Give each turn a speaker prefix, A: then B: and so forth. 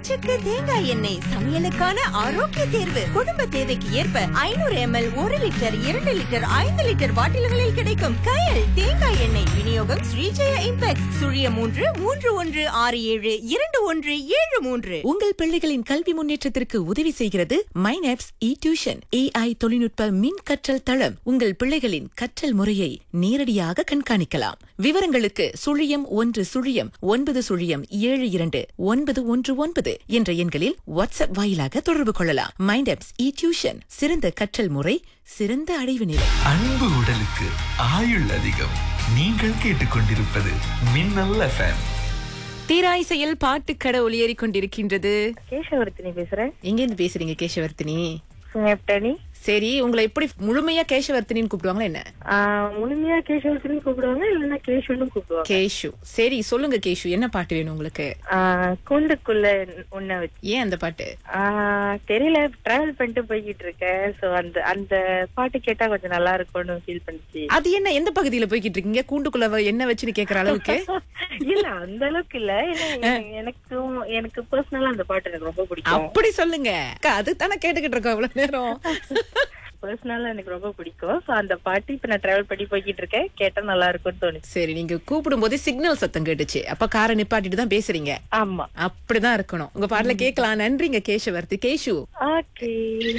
A: பச்சைக்கு தேங்காய் எண்ணெய் சமையலுக்கான ஆரோக்கிய தேர்வு குடும்ப தேவைக்கு ஏற்ப ஐநூறு எம்எல் ஒரு லிட்டர் இரண்டு லிட்டர் ஐந்து லிட்டர் பாட்டில்களில் கிடைக்கும் கயல் தேங்காய் எண்ணெய் விநியோகம் ஸ்ரீஜெய இம்பெக்ஸ் சுழிய மூன்று மூன்று ஒன்று ஆறு ஏழு இரண்டு ஒன்று ஏழு மூன்று
B: உங்கள் பிள்ளைகளின் கல்வி முன்னேற்றத்திற்கு உதவி செய்கிறது மைனாப்ஸ் இ டியூஷன் ஏஐ தொழில்நுட்ப மின் கற்றல் தளம் உங்கள் பிள்ளைகளின் கற்றல் முறையை நேரடியாக கண்காணிக்கலாம் விவரங்களுக்கு சுழியம் ஒன்று சுழியம் ஒன்பது சுழியம் ஏழு இரண்டு ஒன்பது ஒன்று ஒன்பது என்ற எண்களில் வாட்ஸ்அப் வாயிலாக தொடர்பு கொள்ளலாம் மைண்டாப்ஸ் இ டியூஷன் சிறந்த கற்றல் முறை சிறந்த அடைவு நிலை
C: அன்பு உடலுக்கு ஆயுள் அதிகம் நீங்கள் கேட்டுக்கொண்டிருப்பது மின்னல் எஃப்எம்
B: தீராயிசையில் பாட்டுக்கடை ஒளியேறிக் கொண்டிருக்கின்றது
D: கேசவர்த்தினி பேசுறேன்
B: எங்க இருந்து பேசுறீங்க கேசவர்த்தினி
D: சுங்கப்டனி
B: சரி உங்களை எப்படி முழுமையா கேசவர்த்தினின்னு கூப்பிடுவாங்களா என்ன
D: முழுமையா கேசவர்த்தினி கூப்பிடுவாங்க இல்லைன்னா கேஷுன்னு கூப்பிடுவாங்க
B: கேஷு சரி சொல்லுங்க கேஷு என்ன பாட்டு வேணும் உங்களுக்கு
D: ஆஹ் கூண்டுக்குள்ள உன்னை வச்சு
B: ஏன் அந்த பாட்டு
D: ஆஹ் தெரியல டிராவல் பண்ணிட்டு போய்கிட்டு இருக்கேன் சோ அந்த அந்த பாட்டு கேட்டா கொஞ்சம் நல்லா இருக்கும்னு ஃபீல் பண்ணுச்சு
B: அது என்ன எந்த பகுதியில போய்கிட்டு இருக்கீங்க கூண்டுக்குள்ள வ- என்ன வச்சுன்னு கேக்குற அளவுக்கு
D: இல்ல அந்த அளவுக்கு இல்ல ஏன்னா எனக்கும் எனக்கு பர்சனலா அந்த பாட்டு எனக்கு ரொம்ப பிடிக்கும்
B: அப்படி சொல்லுங்க அக்கா, அது தானே கேட்டுக்கிட்டு இருக்கோம் இவ்வளவு நேரம்
D: பர்சனலா எனக்கு ரொம்ப பிடிக்கும் சோ அந்த பாட்டு இப்ப நான் டிராவல் பண்ணி போய்கிட்டு இருக்கேன் கேட்டா நல்லா இருக்கும்னு தோணுச்சு
B: சரி நீங்க கூப்பிடும் போதே சிக்னல் சத்தம் கேட்டுச்சு அப்ப காரை நிப்பாட்டிட்டு தான் பேசுறீங்க
D: ஆமா
B: அப்படிதான் இருக்கணும் உங்க பாட்டுல கேட்கலாம் நன்றிங்க கேசவர்த்தி கேஷு
D: ஓகே